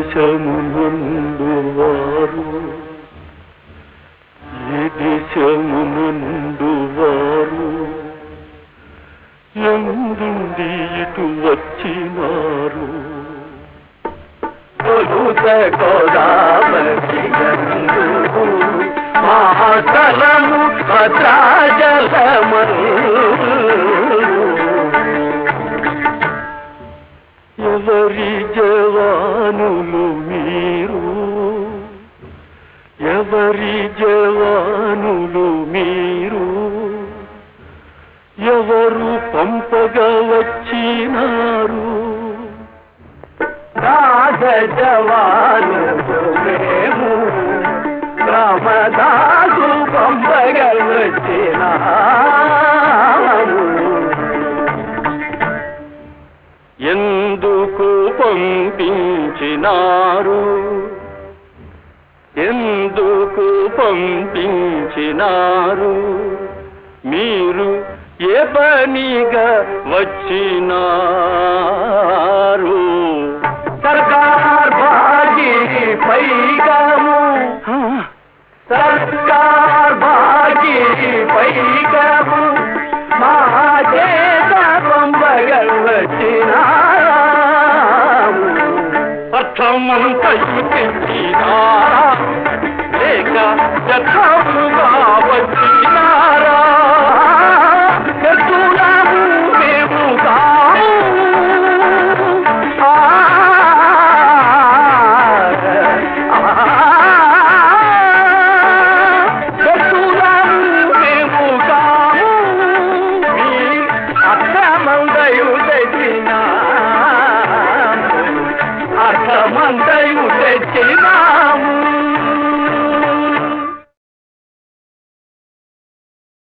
దేశమునందు వారు ఏ దేశమునందు వారు ఎందుండి ఇటు వచ్చినారు కొలుత గోదావరియందు మహాతలము ఎవరి జవానులు మీరు ఎవరి జవానులు మీరు ఎవరు పంపగా వచ్చినారు రాజవాను మేము రామదాసు పంపగల్ వచ్చిన ఎందుకు పంపించినారు ఎందుకు పంపించినారు మీరు ఏ పనిగా వచ్చినారు సర్కార్ బాజీ పైగాము ఆ, సర్కార్ బాజీ పైగాము మా చేత పంపగల్ వచ్చిన అర్థమంతయు తెచ్చినారా లేక యథాముగా వచ్చినారా ఎత్తులము మేము కాము ఆ, ఎత్తులము మేము కాము మీ అర్థమందయు తెచ్చినా అర్థమందయు తెచ్చినాము